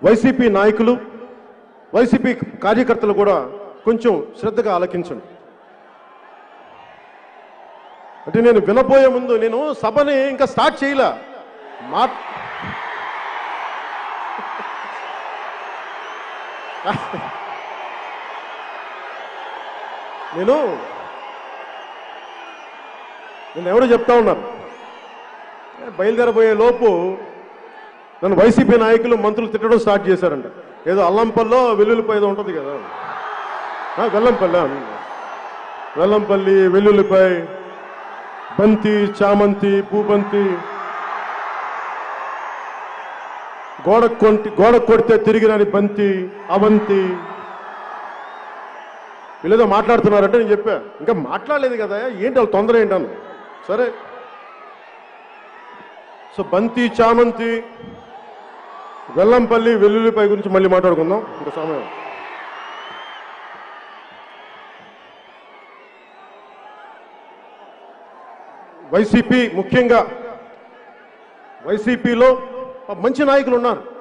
YCP నాయకులు YCP కార్యకర్తలు కూడా కొంచెం శ్రద్ధగా ఆలకించండి అంటే నేను వినబోయే ముందు నేను సభని ఇంకా స్టార్ట్ చేయలే మా నేను నేను ఎవరు చెప్తా ఉన్నారు బయలుదేరబోయే లోపు నన్ను వైసీపీ నాయకులు మంత్రులు తిట్టడం స్టార్ట్ చేశారంట ఏదో అల్లంపల్లో వెల్లుల్లిపాయ ఏదో ఉంటుంది కదా ఆ, వెల్లంపల్లి ఆ. వెల్లంపల్లి వెల్లుల్లిపాయ బంతి చామంతి పూబంతి గోడ కొంటి గోడ కొడితే తిరిగి రాని బంతి అవంతి వీళ్ళేదో మాట్లాడుతున్నారంటే నేను చెప్పా ఇంకా మాట్లాడలేదు కదా ఏంటి వాళ్ళ తొందర ఏంటను సరే సో బంతి చామంతి వెల్లంపల్లి వెల్లుల్లిపై గురించి మళ్ళీ మాట్లాడుకుందాం ఇంకా సమయం వైసీపీ ముఖ్యంగా వైసీపీలో మంచి నాయకులు ఉన్నారు